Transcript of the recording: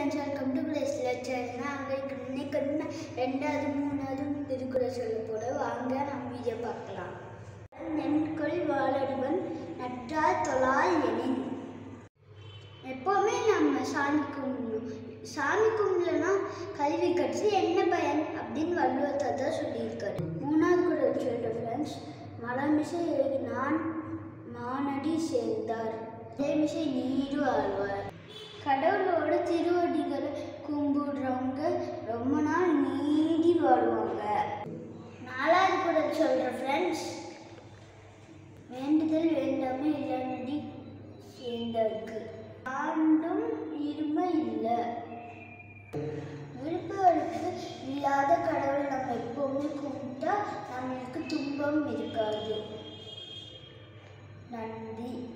friends welcome to place லெக்சர்னா அங்கே இன்னைக்கு என்ன ரெண்டாவது மூணாவது திருக்குறள் சொல்ல போட வாங்க நம்ம வீடியோ பார்க்கலாம் நென்கொள் வாழடிவன் நற்றால் தொழால் எனின் எப்போவுமே நம்ம சாமி கும்பிடணும் சாமி கும்பிடலன்னா கல்வி கற்று என்ன பயன் அப்படின்னு வள்ளுவத்தை தான் சொல்லியிருக்காரு மூணாவது குரல் சொல்ற ஃப்ரெண்ட்ஸ் மலமிசை ஏகினான் மானடி சேர்ந்தார் தேமிசை நீடு ஆழ்வார் கடவுளோட திருவடிகளை கும்பிடுறவங்க ரொம்ப நாள் நீடி வாழ்வாங்க நாலாவது குரல் சொல்ற ஃப்ரெண்ட்ஸ் வேண்டுதல் வேண்டாமே இல்லைன்னு சேர்ந்தருக்கு ஆண்டும் இருமை இல்லை விருப்பங்களுக்கு இல்லாத கடவுளை நம்ம எப்பவுமே கும்பிட்டா நம்மளுக்கு துன்பம் இருக்காது நன்றி